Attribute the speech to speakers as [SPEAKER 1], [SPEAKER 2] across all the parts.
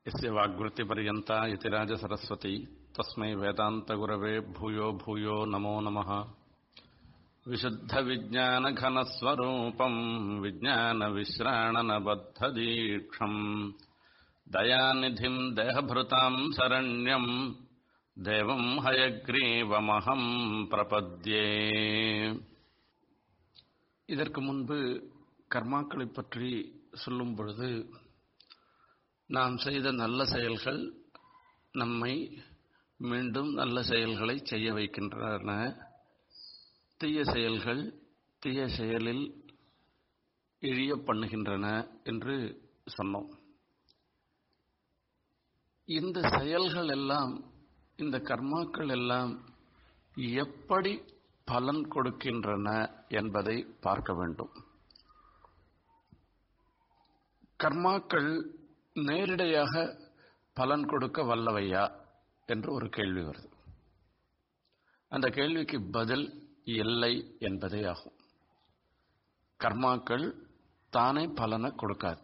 [SPEAKER 1] यस्य वाग्वृत्तिपर्यन्ता यतिराजसरस्वती तस्मै वेदान्तगुरवे भूयो भूयो नमो नमः विशुद्धविज्ञानघनस्वरूपम् विज्ञानविश्राणनबद्धदीक्षम् दयानिधिम् देहभृताम् शरण्यम् தேவம் ஹயக்ரீவமகம் பிரபத்யே இதற்கு முன்பு கர்மாக்களை பற்றி சொல்லும் பொழுது நாம் செய்த நல்ல செயல்கள் நம்மை மீண்டும் நல்ல செயல்களை செய்ய வைக்கின்றன தீய செயல்கள் தீய செயலில் இழிய பண்ணுகின்றன என்று சொன்னோம் இந்த செயல்கள் எல்லாம் இந்த கர்மாக்கள் எல்லாம் எப்படி பலன் கொடுக்கின்றன என்பதை பார்க்க வேண்டும் கர்மாக்கள் நேரிடையாக பலன் கொடுக்க வல்லவையா என்று ஒரு கேள்வி வருது அந்த கேள்விக்கு பதில் இல்லை என்பதே ஆகும் கர்மாக்கள் தானே பலனை கொடுக்காது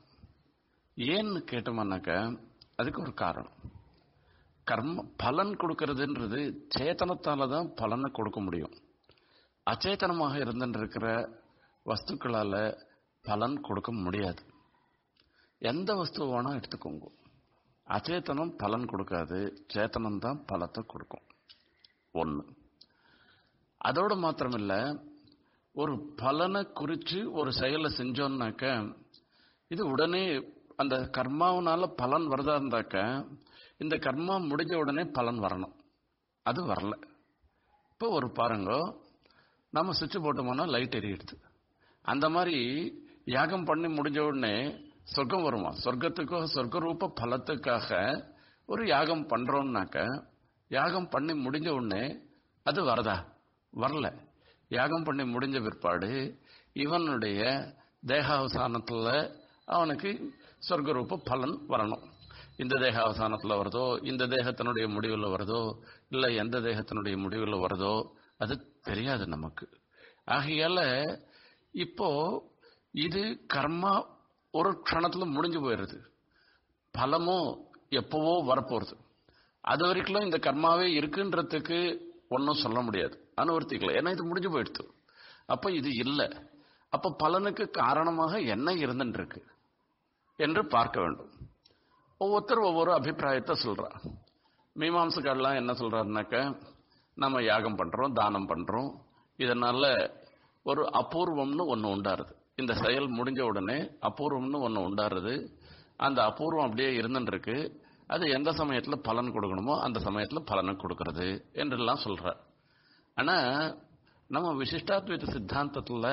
[SPEAKER 1] ஏன்னு கேட்டோம்னாக்க அதுக்கு ஒரு காரணம் கர்ம பலன் கொடுக்கறதுன்றது சேத்தனத்தால தான் பலனை கொடுக்க முடியும் அச்சேதனமாக இருந்துருக்கிற வஸ்துக்களால பலன் கொடுக்க முடியாது எந்த வஸ்து வேணா எடுத்துக்கோங்க அச்சேதனம் பலன் கொடுக்காது சேத்தனம் தான் பலத்தை கொடுக்கும் ஒன்று அதோடு மாத்திரமில்ல ஒரு பலனை குறித்து ஒரு செயலை செஞ்சோம்னாக்க இது உடனே அந்த கர்மாவனால பலன் வருதா இருந்தாக்க இந்த கர்மா முடிஞ்ச உடனே பலன் வரணும் அது வரல இப்போ ஒரு பாருங்க நம்ம சுவிட்ச் போட்டோம்னா லைட் எரியிடுது அந்த மாதிரி யாகம் பண்ணி முடிஞ்ச உடனே சொர்க்கம் வருமா சொர்க்கத்துக்காக சொர்க்க ரூப பலத்துக்காக ஒரு யாகம் பண்றோம்னாக்க யாகம் பண்ணி முடிஞ்ச உடனே அது வரதா வரல யாகம் பண்ணி முடிஞ்ச பிற்பாடு இவனுடைய தேகாவசானத்தில் அவனுக்கு சொர்க்க ரூப பலன் வரணும் இந்த தேக அவசானத்தில் வருதோ இந்த தேகத்தினுடைய முடிவில் வருதோ இல்லை எந்த தேகத்தினுடைய முடிவில் வருதோ அது தெரியாது நமக்கு ஆகையால இப்போ இது கர்மா ஒரு க்ஷணத்தில் முடிஞ்சு போயிடுது பலமோ எப்பவோ வரப்போறது அது வரைக்கும் இந்த கர்மாவே இருக்குன்றதுக்கு ஒன்றும் சொல்ல முடியாது அனுவர்த்திக்கல ஏன்னா இது முடிஞ்சு போயிடுது அப்போ இது இல்லை அப்போ பலனுக்கு காரணமாக என்ன இருந்துருக்கு என்று பார்க்க வேண்டும் ஒவ்வொருத்தர் ஒவ்வொரு அபிப்பிராயத்தை சொல்றார் மீமாம்சக்காரெல்லாம் என்ன சொல்றாருனாக்க நம்ம யாகம் பண்றோம் தானம் பண்றோம் இதனால ஒரு அபூர்வம்னு ஒன்று உண்டாருது இந்த செயல் முடிஞ்ச உடனே அபூர்வம்னு ஒன்று உண்டாருது அந்த அபூர்வம் அப்படியே இருந்துருக்கு அது எந்த சமயத்தில் பலன் கொடுக்கணுமோ அந்த சமயத்தில் பலனை கொடுக்கறது என்றெல்லாம் சொல்றார் ஆனா நம்ம விசிஷ்டாத்வைத சித்தாந்தத்தில்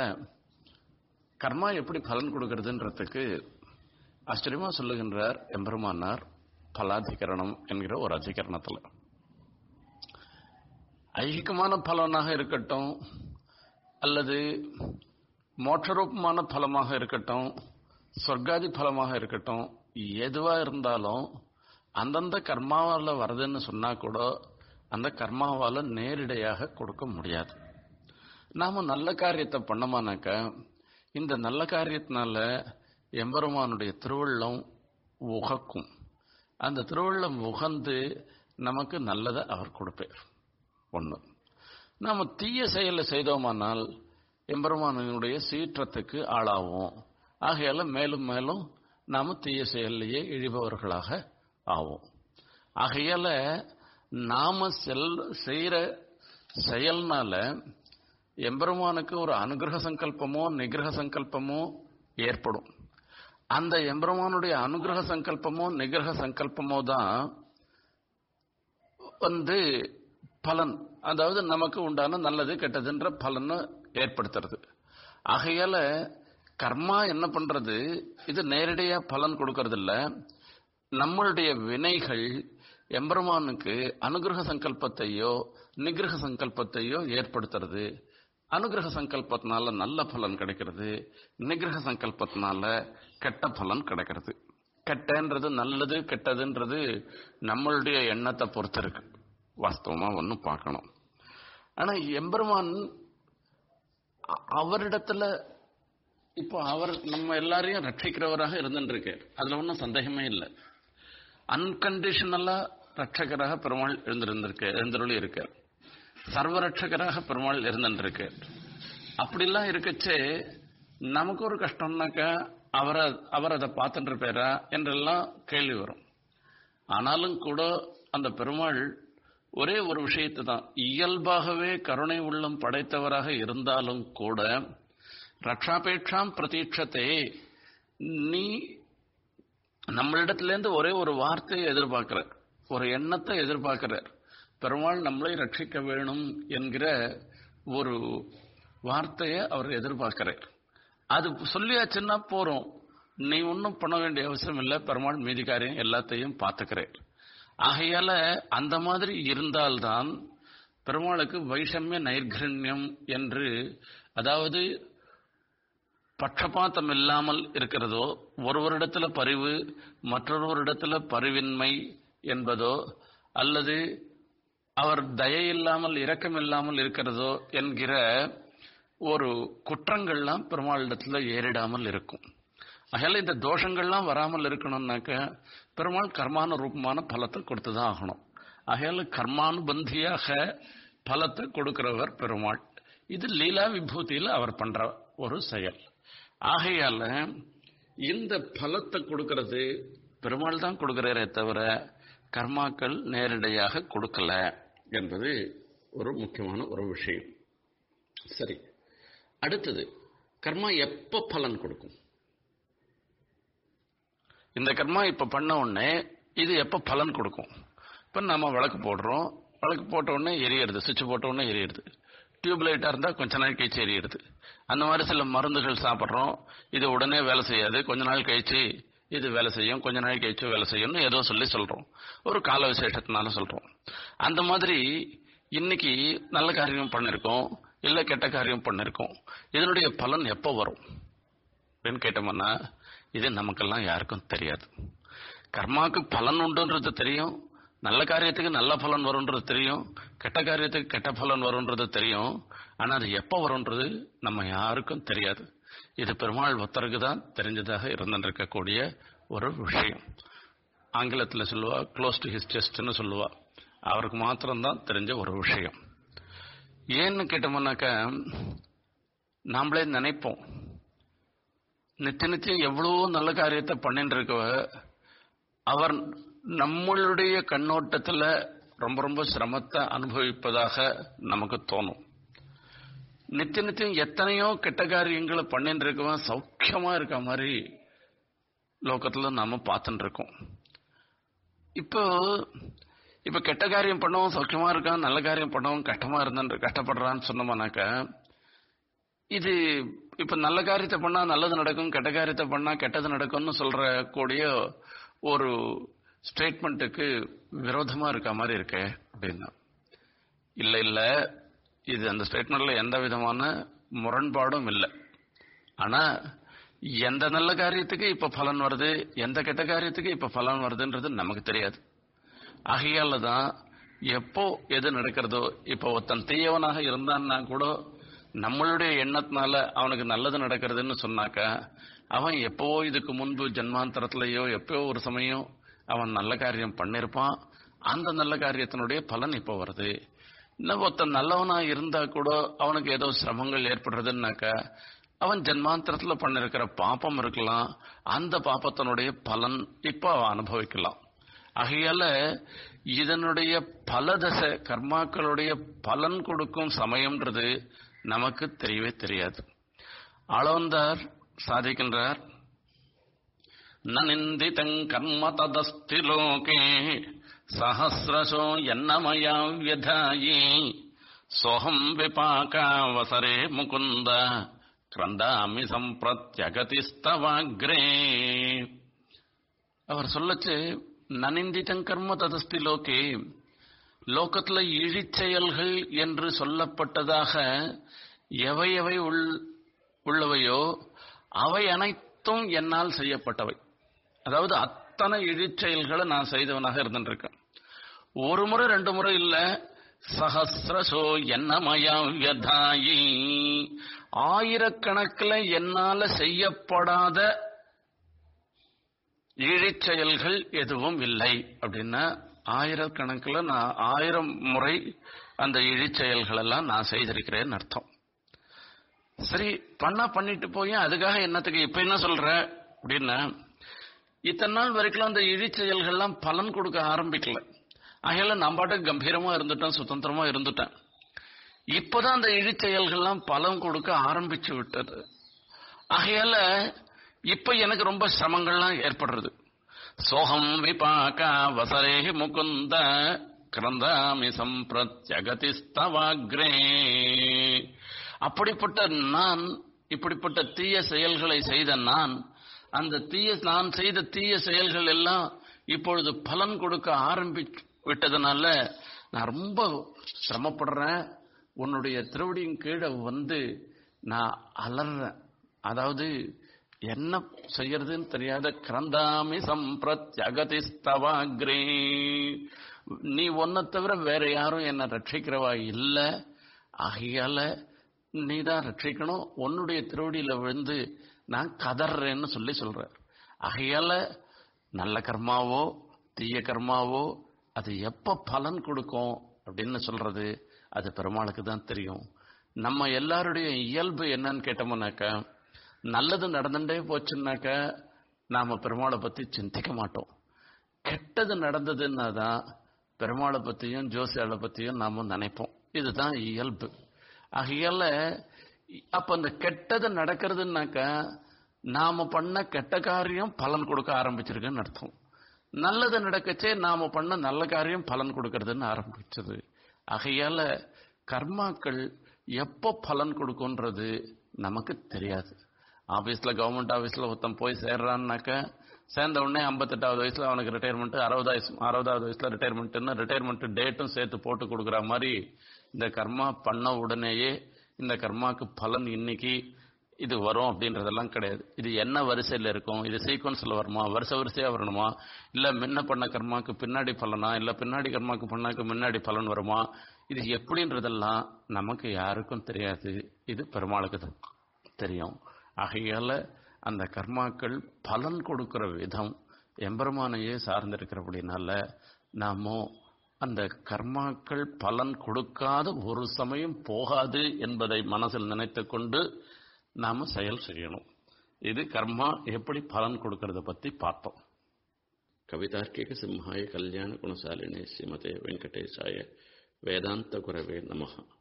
[SPEAKER 1] கர்மா எப்படி பலன் கொடுக்கறதுன்றதுக்கு ஆச்சரியமா சொல்லுகின்றார் எம்பெருமானார் பலாதிகரணம் என்கிற ஒரு அதிகரணத்தில் ஐகிகமான பலனாக இருக்கட்டும் அல்லது மோட்சரூபமான பலமாக இருக்கட்டும் சொர்க்காதி பலமாக இருக்கட்டும் எதுவா இருந்தாலும் அந்தந்த கர்மாவால் வருதுன்னு சொன்னா கூட அந்த கர்மாவால் நேரிடையாக கொடுக்க முடியாது நாம நல்ல காரியத்தை பண்ணோமானாக்க இந்த நல்ல காரியத்தினால எம்பெருமானுடைய திருவள்ளம் உகக்கும் அந்த திருவள்ளம் உகந்து நமக்கு நல்லதை அவர் கொடுப்பார் ஒன்று நாம் தீய செயலை செய்தோமானால் எம்பெருமானுடைய சீற்றத்துக்கு ஆளாவோம் ஆகையால மேலும் மேலும் நாம் தீய செயலையே இழிபவர்களாக ஆவோம் ஆகையால நாம செல் செய்கிற செயல்னால எம்பெருமானுக்கு ஒரு அனுகிரக சங்கல்பமோ நிகிரக சங்கல்பமோ ஏற்படும் அந்த எம்பெருமானுடைய அனுகிரக சங்கல்பமோ நிகிரக சங்கல்பமோ தான் வந்து பலன் அதாவது நமக்கு உண்டான நல்லது கெட்டதுன்ற பலனை ஏற்படுத்துறது ஆகையால கர்மா என்ன பண்றது இது நேரடியா பலன் கொடுக்கறது இல்ல நம்மளுடைய வினைகள் எம்பெருமானுக்கு அனுகிரக சங்கல்பத்தையோ நிகிரக சங்கல்பத்தையோ ஏற்படுத்துறது அனுகிரக சங்கல்பத்தினால நல்ல பலன் கிடைக்கிறது நிகிரக சங்கல்பத்தினால கெட்ட பலன் கிடைக்கிறது கெட்டன்றது நல்லது கெட்டதுன்றது நம்மளுடைய எண்ணத்தை பொறுத்து இருக்கு வாஸ்தவமா ஒன்று பார்க்கணும் ஆனா எம்பெருமான் அவரிடத்துல இப்போ அவர் நம்ம எல்லாரையும் ரட்சிக்கிறவராக இருந்துருக்கு அதுல ஒன்றும் சந்தேகமே இல்லை அன்கண்டிஷனலா ரட்சகராக பெருமாள் எழுந்திருந்திருக்க எழுந்தருளி இருக்கார் சர்வரட்சகராக பெருமாள் இருந்துருக்கு அப்படிலாம் இருக்கச்சே நமக்கு ஒரு கஷ்டம்னாக்கா அவரை அவர் அதை பார்த்துட்டு இருப்பாரா என்றெல்லாம் கேள்வி வரும் ஆனாலும் கூட அந்த பெருமாள் ஒரே ஒரு விஷயத்தை தான் இயல்பாகவே கருணை உள்ளம் படைத்தவராக இருந்தாலும் கூட ரக்ஷாபேட்சாம் பிரதீட்சத்தை நீ நம்மளிடத்திலேருந்து ஒரே ஒரு வார்த்தையை எதிர்பார்க்கிற ஒரு எண்ணத்தை எதிர்பார்க்கிறார் பெருமாள் நம்மளை ரட்சிக்க வேணும் என்கிற ஒரு வார்த்தையை அவர் எதிர்பார்க்கிறார் அது சொல்லியாச்சுன்னா போறோம் நீ ஒன்றும் பண்ண வேண்டிய அவசியம் இல்லை பெருமாள் மீதி காரியம் எல்லாத்தையும் பார்த்துக்கிறார் ஆகையால அந்த மாதிரி இருந்தால்தான் பெருமாளுக்கு வைஷமிய நைர்கண்யம் என்று அதாவது பட்சபாத்தம் இல்லாமல் இருக்கிறதோ ஒருவரிடத்துல பரிவு மற்றொருவரிடத்துல பரிவின்மை என்பதோ அல்லது அவர் தயை இல்லாமல் இரக்கம் இல்லாமல் இருக்கிறதோ என்கிற ஒரு குற்றங்கள்லாம் பெருமாளிடத்துல ஏறிடாமல் இருக்கும் அதனால இந்த தோஷங்கள்லாம் வராமல் இருக்கணும்னாக்க பெருமாள் கர்மான ரூபமான பலத்தை கொடுத்துதான் ஆகணும் ஆகையால கர்மானுபந்தியாக பலத்தை கொடுக்கிறவர் பெருமாள் இது லீலா விபூதியில் அவர் பண்ற ஒரு செயல் ஆகையால இந்த பலத்தை கொடுக்கிறது பெருமாள் தான் கொடுக்கிறாரே தவிர கர்மாக்கள் நேரடியாக கொடுக்கல என்பது ஒரு முக்கியமான ஒரு விஷயம் சரி அடுத்தது கர்மா எப்ப பலன் கொடுக்கும் இந்த கர்மா இப்ப பண்ண உடனே இது எப்ப பலன் கொடுக்கும் இப்ப நம்ம விளக்கு போடுறோம் விளக்கு போட்ட உடனே எரியிறது சுவிட்ச் போட்ட உடனே எரியிறது டியூப் லைட்டா இருந்தா கொஞ்ச நாள் கழிச்சு எரியிறது அந்த மாதிரி சில மருந்துகள் சாப்பிட்றோம் இது உடனே வேலை செய்யாது கொஞ்ச நாள் கழிச்சு இது வேலை செய்யும் கொஞ்ச நாள் கழிச்சு வேலை செய்யும்னு ஏதோ சொல்லி சொல்றோம் ஒரு கால விசேஷத்தினால சொல்றோம் அந்த மாதிரி இன்னைக்கு நல்ல காரியம் பண்ணிருக்கோம் இல்ல கெட்ட காரியம் பண்ணிருக்கோம் இதனுடைய பலன் எப்போ வரும் அப்படின்னு கேட்டோம்னா இது நமக்கெல்லாம் யாருக்கும் தெரியாது கர்மாவுக்கு பலன் உண்டுன்றது தெரியும் நல்ல காரியத்துக்கு நல்ல பலன் வரும்ன்றது தெரியும் கெட்ட காரியத்துக்கு கெட்ட பலன் வரும்ன்றது தெரியும் ஆனா அது எப்போ வரும்ன்றது நம்ம யாருக்கும் தெரியாது இது பெருமாள் ஒத்தருக்கு தான் தெரிஞ்சதாக இருந்திருக்கக்கூடிய ஒரு விஷயம் ஆங்கிலத்தில் சொல்லுவா க்ளோஸ் டு ஹிஸ் செஸ்ட்னு சொல்லுவா அவருக்கு மாத்திரம்தான் தெரிஞ்ச ஒரு விஷயம் ஏன்னு கேட்டோம்னாக்க நாமளே நினைப்போம் நித்திய நித்தியம் எவ்வளவோ நல்ல காரியத்தை பண்ணிட்டு இருக்கவ அவர் நம்மளுடைய கண்ணோட்டத்துல ரொம்ப ரொம்ப சிரமத்தை அனுபவிப்பதாக நமக்கு தோணும் நித்திய நித்தியம் எத்தனையோ கெட்ட காரியங்களை பண்ணிட்டு இருக்கவன் சௌக்கியமா இருக்க மாதிரி லோகத்துல நாம பார்த்துட்டு இருக்கோம் இப்போ இப்ப கெட்ட காரியம் பண்ணவும் சௌக்கியமா இருக்கான் நல்ல காரியம் பண்ணவும் கஷ்டமா இருந்தான் கஷ்டப்படுறான்னு சொன்னோம்னாக்க இது இப்ப நல்ல காரியத்தை பண்ணா நல்லது நடக்கும் கெட்ட காரியத்தை பண்ணா கெட்டது நடக்கும்னு சொல்ற கூடிய ஒரு ஸ்டேட்மெண்ட்டுக்கு விரோதமா இருக்க மாதிரி இருக்கே அப்படின்னா இல்ல இல்ல இது அந்த ஸ்டேட்மெண்ட்ல எந்த விதமான முரண்பாடும் இல்லை ஆனா எந்த நல்ல காரியத்துக்கு இப்ப பலன் வருது எந்த கெட்ட காரியத்துக்கு இப்ப பலன் வருதுன்றது நமக்கு தெரியாது ஆகையால தான் எப்போ எது நடக்கிறதோ இப்போ ஒருத்தன் தீயவனாக இருந்தான்னா கூட நம்மளுடைய எண்ணத்தினால அவனுக்கு நல்லது நடக்கிறதுன்னு சொன்னாக்க அவன் எப்போ இதுக்கு முன்பு ஜென்மாந்தரத்திலேயோ எப்போ ஒரு சமயம் அவன் நல்ல காரியம் பண்ணிருப்பான் அந்த நல்ல காரியத்தினுடைய பலன் இப்போ வருது இன்னும் ஒருத்தன் நல்லவனா இருந்தா கூட அவனுக்கு ஏதோ சிரமங்கள் ஏற்படுறதுன்னாக்க அவன் ஜென்மாந்திரத்துல பண்ணிருக்கிற பாப்பம் இருக்கலாம் அந்த பாப்பத்தினுடைய பலன் இப்போ அவன் அனுபவிக்கலாம் ஆகையால இதனுடைய பல தசை கர்மாக்களுடைய பலன் கொடுக்கும் சமயம்ன்றது நமக்கு தெரியவே தெரியாது ஆளவந்தார் சாதிக்கின்றார் நிந்திதங் கர்ம ததஸ்தி லோகே சஹசிரசோ என்னமயா வியதாயி சோகம் விபாகாவசரே முகுந்த கிரந்தாமி சம்பிரத்யகதிஸ்தவாக்ரே அவர் சொல்லச்சு நனிந்திதங் கர்ம ததஸ்தி லோகே லோகத்துல இழிச்செயல்கள் என்று சொல்லப்பட்டதாக எவை எவை உள்ளவையோ அவை அனைத்தும் என்னால் செய்யப்பட்டவை அதாவது அத்தனை இழிச்செயல்களை நான் செய்தவனாக இருந்துருக்கேன் ஒரு முறை ரெண்டு முறை இல்ல சஹசிரசோ என்னமயா வியதாயி ஆயிரக்கணக்கில் என்னால செய்யப்படாத இழிச் செயல்கள் எதுவும் இல்லை அப்படின்னா ஆயிரக்கணக்கில் நான் ஆயிரம் முறை அந்த இழிச் செயல்கள் எல்லாம் நான் செய்திருக்கிறேன்னு அர்த்தம் சரி பண்ணா பண்ணிட்டு போய் அதுக்காக என்னத்துக்கு இப்ப என்ன சொல்ற அப்படின்னா இத்தனை நாள் வரைக்கும் அந்த இழிச் செயல்கள்லாம் பலன் கொடுக்க ஆரம்பிக்கல ஆகையால நான் பாட்டுக்கு கம்பீரமா இருந்துட்டேன் சுதந்திரமா இருந்துட்டேன் இப்பதான் அந்த இழிச் செயல்கள்லாம் பலன் கொடுக்க ஆரம்பிச்சு விட்டது ஆகையால இப்ப எனக்கு ரொம்ப சிரமங்கள்லாம் ஏற்படுறது சோகம் விபாக வசரே முகுந்த கிரந்தாமி சம்பிரத்யகதிஸ்தவாக்ரே அப்படிப்பட்ட நான் இப்படிப்பட்ட தீய செயல்களை செய்த நான் அந்த தீய நான் செய்த தீய செயல்கள் எல்லாம் இப்பொழுது பலன் கொடுக்க ஆரம்பிச்சு விட்டதுனால நான் ரொம்ப சிரமப்படுறேன் உன்னுடைய திருவடியின் கீழே வந்து நான் அலறேன் அதாவது என்ன செய்யறதுன்னு தெரியாத கிரந்தாமி சம்பிரத்யகதிஸ்தவாக்ரே நீ ஒன்ன தவிர வேற யாரும் என்ன ரட்சிக்கிறவா இல்ல ஆகையால நீ தான் ரட்சிக்கணும் உன்னுடைய திருவடியில விழுந்து நான் கதறேன்னு சொல்லி சொல்றார் ஆகையால நல்ல கர்மாவோ தீய கர்மாவோ அது எப்ப பலன் கொடுக்கும் அப்படின்னு சொல்றது அது பெருமாளுக்கு தான் தெரியும் நம்ம எல்லாருடைய இயல்பு என்னன்னு கேட்டோம்னாக்கா நல்லது நடந்துட்டே போச்சுன்னாக்க நாம பெருமாளை பத்தி சிந்திக்க மாட்டோம் கெட்டது நடந்ததுன்னா தான் பெருமாளை பத்தியும் ஜோசியாளை பத்தியும் நாம நினைப்போம் இதுதான் இயல்பு ஆகையால அப்ப அந்த கெட்டது நடக்கிறதுனாக்கா நாம பண்ண கெட்ட காரியம் பலன் கொடுக்க ஆரம்பிச்சிருக்குன்னு அர்த்தம் நல்லது நடக்கச்சே நாம பண்ண நல்ல காரியம் பலன் கொடுக்கறதுன்னு ஆரம்பிச்சது ஆகையால கர்மாக்கள் எப்போ பலன் கொடுக்கும்ன்றது நமக்கு தெரியாது ஆபீஸ்ல கவர்மெண்ட் ஆபீஸ்ல ஒருத்தன் போய் சேர்றான்னாக்க சேர்ந்த உடனே ஐம்பத்தெட்டாவது வயசுல அவனுக்கு ரிட்டையர்மெண்ட் அறுபதாயிரம் அறுபதாவது வயசுல ரிட்டையர்மெண்ட்னு ரிட்டையர்மெண்ட் டேட்டும் சேர்த்து போட்டு கொடுக்குற மாதிரி இந்த கர்மா பண்ண உடனேயே இந்த கர்மாக்கு பலன் இன்னைக்கு இது வரும் அப்படின்றதெல்லாம் கிடையாது இது என்ன வரிசையில் இருக்கும் இது சீக்வன்ஸ்ல வருமா வருஷ வரிசையா வரணுமா இல்ல முன்ன பண்ண கர்மாக்கு பின்னாடி பலனா இல்ல பின்னாடி கர்மாக்கு பண்ணாக்கு முன்னாடி பலன் வருமா இது எப்படின்றதெல்லாம் நமக்கு யாருக்கும் தெரியாது இது பெருமாளுக்கு தான் தெரியும் ஆகையால அந்த கர்மாக்கள் பலன் கொடுக்கிற விதம் எம்பெருமானையே சார்ந்திருக்கிறபடினால நாமோ அந்த கர்மாக்கள் பலன் கொடுக்காத ஒரு சமயம் போகாது என்பதை மனசில் நினைத்து கொண்டு நாம செயல் செய்யணும் இது கர்மா எப்படி பலன் கொடுக்கறத பத்தி பார்த்தோம் கவிதார்க்கிக சிம்ஹாய கல்யாண குணசாலினே ஸ்ரீமதே வெங்கடேசாய வேதாந்த குரவே நமஹா